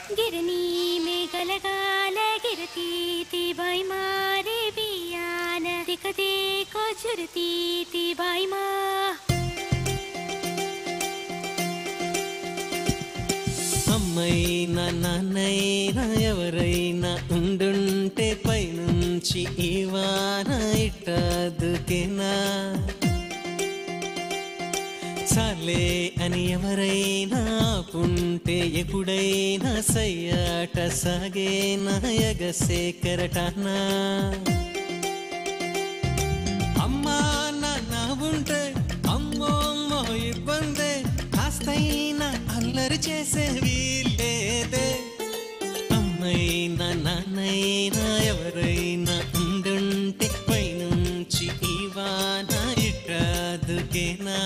गिरनी में गलगाल गिरती थी बाई मारे बियान दिख देखो झुरती थी बाई माँ అమ్మైనా నాన్నైనా ఎవరైనా ఉండుంటే పైనుంచి ఈ వాన ఇట్టదుకేనా చాలే అని ఎవరైనా ఆపుంటే ఎప్పుడైనా సయ్యాట సాగేనా ఎగసే కెరటానా అమ్మా నాన్న ఉంటే అమ్మో అమ్మో ఇబ్బందే కాస్తైనా అల్లరి చేసే వీలేదే అమ్మైనా నాన్నైనా ఎవరైనా ఉండుంటే పైనుంచి ఈ వాన ఇట్టాదుకేనా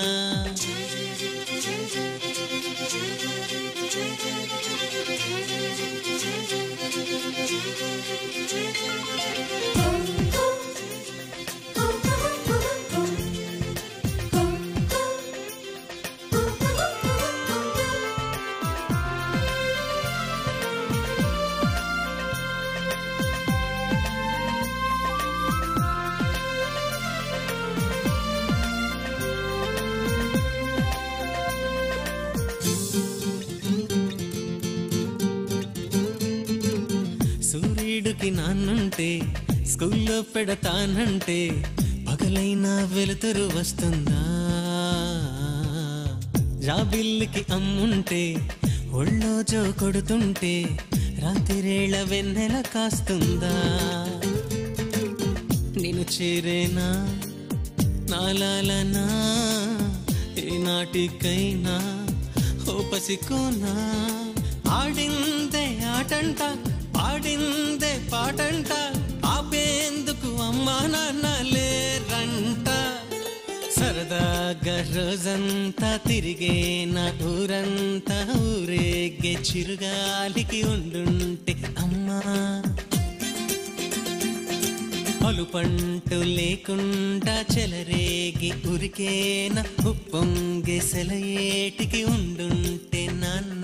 సూర్యుడికి నాన్నుంటే స్కూల్లో పెడతానంటే పగలైనా వెలుతురు వస్తుందా జాబిల్లికి అమ్ముంటే ఒళ్ళో జో కొడుతుంటే రాత్రిరేళ వెన్నెల కాస్తుందా నేను చేరేనా నాలాలనా ఏ నాటికైనా ఓ పసికోనా ఆడిందే ఆటంట పాడిందే పాటంట ఆపేందుకు అమ్మా నాన్న లేరంట సరదాగా రోజంతా తిరిగే నా ఊరంతా ఊరేగే చిరుగాలికి ఉండుంటే అమ్మా అలుపంటు లేకుండా చెలరేగి ఉరికేన ఉప్పొంగే సెలయేటికి ఉండుంటే నాన్న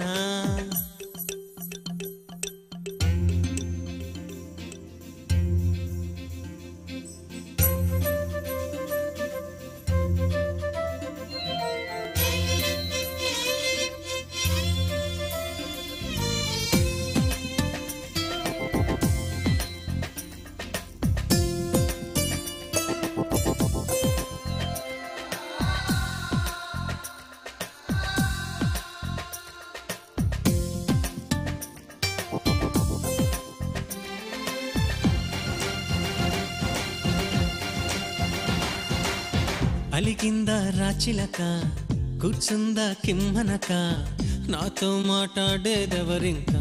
అలిగిందా రాచిలక కూర్చుందా కిమ్మనక నాతో మాట్లాడేదెవరింకా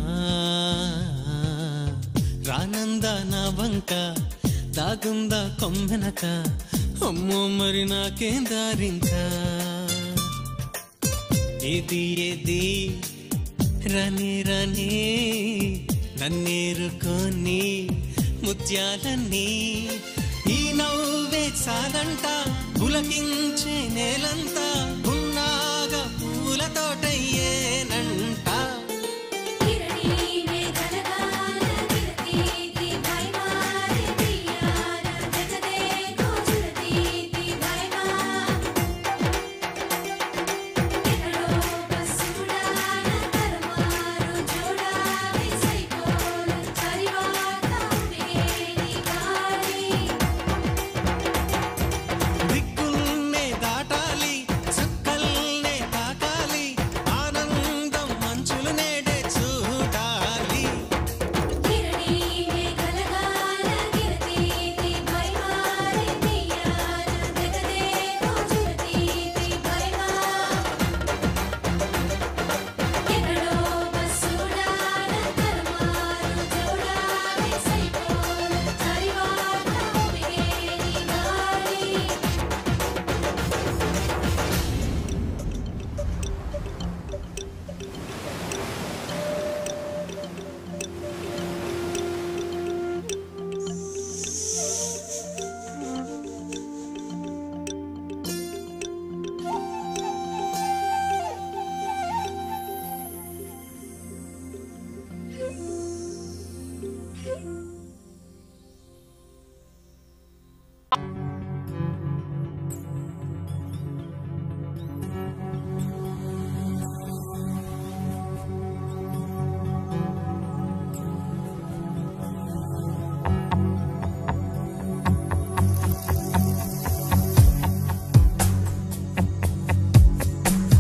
రానందా నా వంక దాగుందా కొమ్మెనక అమ్మో మరి నాకేం దారింకా ఇది ఏది రని రని నన్నేరుకొని ముత్యాలన్నీ ఈ నవ్వే చాలంట పులకించే నేలంతా ఉన్నాగా పూల తోటయ్యేనంట